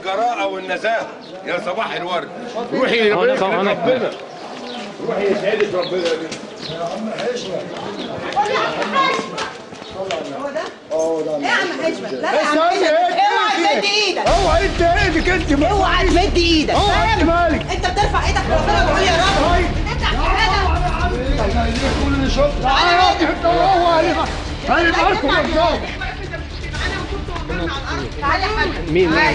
الجراءه والنزاهه يا صباح الورد روحي هو أنا- يبارك أنا- ربنا روحي يسعدك ربنا يا بنت ايه يا عم حشمت لا يا عم حشمت اوعى تمد ايدك اوعى انت ايدك انت اوعى تمد ايدك اوعى انت فاهم مالك انت بترفع ايدك وربنا بيقول يا رب انت حاجه كل اللي شفت تعالى انت هو علي علي معاكم بالظبط تعالى يا حاج مين مين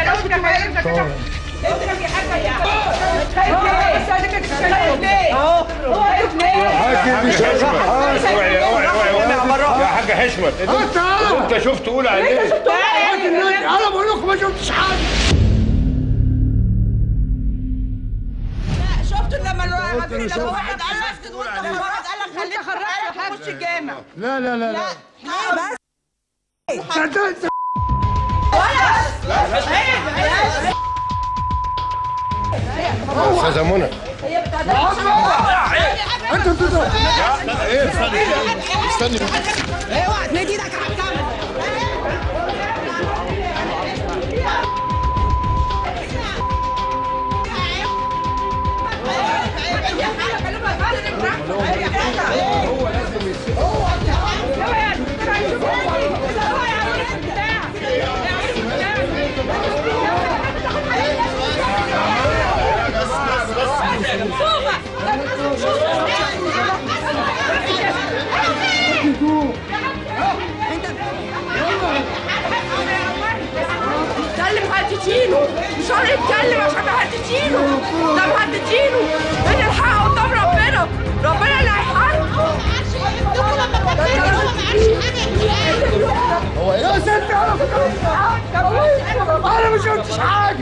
حاجه مش اوعي اوعي اوعي يا حاج حشمت انت انت شفت قول عليه انا بقول لكم ما شفتش حاجه شفتوا لما الواحد لما واحد قال لك لما واحد قال لك خليك خرجت تخش الجامع لا لا لا لا ليه بس انت انت استاذه منى انت انت اوعى تمد ايدك على الكاميرا اتكلم هتديله مش هو يتكلم عشان هتديله ده هتديله من الحق قدام ربنا ربنا اللي هيحاسبه يا ست انا انا ما شفتش حاجه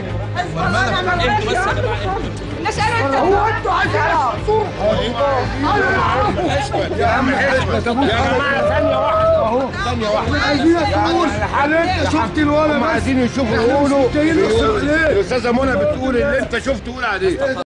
الناس قالوا انت هو انتوا عايزين صورة انا اعرفه يا عم حشمت يا جماعه ثانيه واحده اهو ثانيه واحده عايزين تقول هل انت شفت الولد هم بس عايزين يشوفوا يقولوا جايين نحصل عليه الاستاذه منى بتقول اللي انت شفته قول عليه